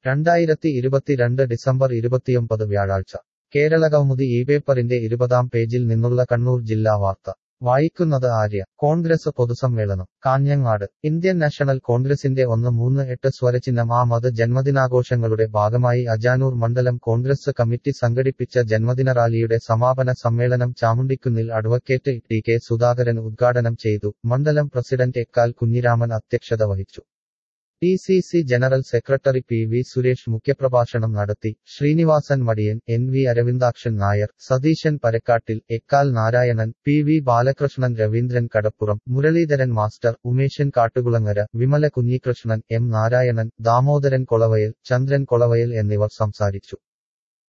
രണ്ടായിരത്തി ഇരുപത്തിരണ്ട് ഡിസംബർ ഇരുപത്തിയൊമ്പത് വ്യാഴാഴ്ച കേരളകൗമുദി ഈ പേപ്പറിന്റെ ഇരുപതാം പേജിൽ നിന്നുള്ള കണ്ണൂർ ജില്ലാ വാർത്ത വായിക്കുന്നത് ആര്യ കോൺഗ്രസ് പൊതുസമ്മേളനം കാഞ്ഞങ്ങാട് ഇന്ത്യൻ നാഷണൽ കോൺഗ്രസിന്റെ ഒന്ന് മൂന്ന് എട്ട് സ്വരചിഹ്നം ആ മത് ജന്മദിനാഘോഷങ്ങളുടെ ഭാഗമായി അജാനൂർ മണ്ഡലം കോൺഗ്രസ് കമ്മിറ്റി സംഘടിപ്പിച്ച ജന്മദിന റാലിയുടെ സമാപന സമ്മേളനം ചാമുണ്ടിക്കുന്നിൽ അഡ്വക്കേറ്റ് ടി കെ സുധാകരൻ ഉദ്ഘാടനം ചെയ്തു മണ്ഡലം പ്രസിഡന്റ് എക്കാൽ കുഞ്ഞിരാമൻ അധ്യക്ഷത വഹിച്ചു D C C general secretary P V Suresh മുഖ്യപ്രഭാഷണം നടത്തി Srinivasan Madiyan N V Aravindakshan Nair Satheesan Parakkattil Ekkal Narayanan P V Balakrishnan Raveendran Kadappuram Muraleedharan master Umesan Kattukulangara Vimala Kunhikrishnan M Narayanan Damodaran Kolavayal Chandran Kolavayal എന്നിവർ സംസാരിച്ചു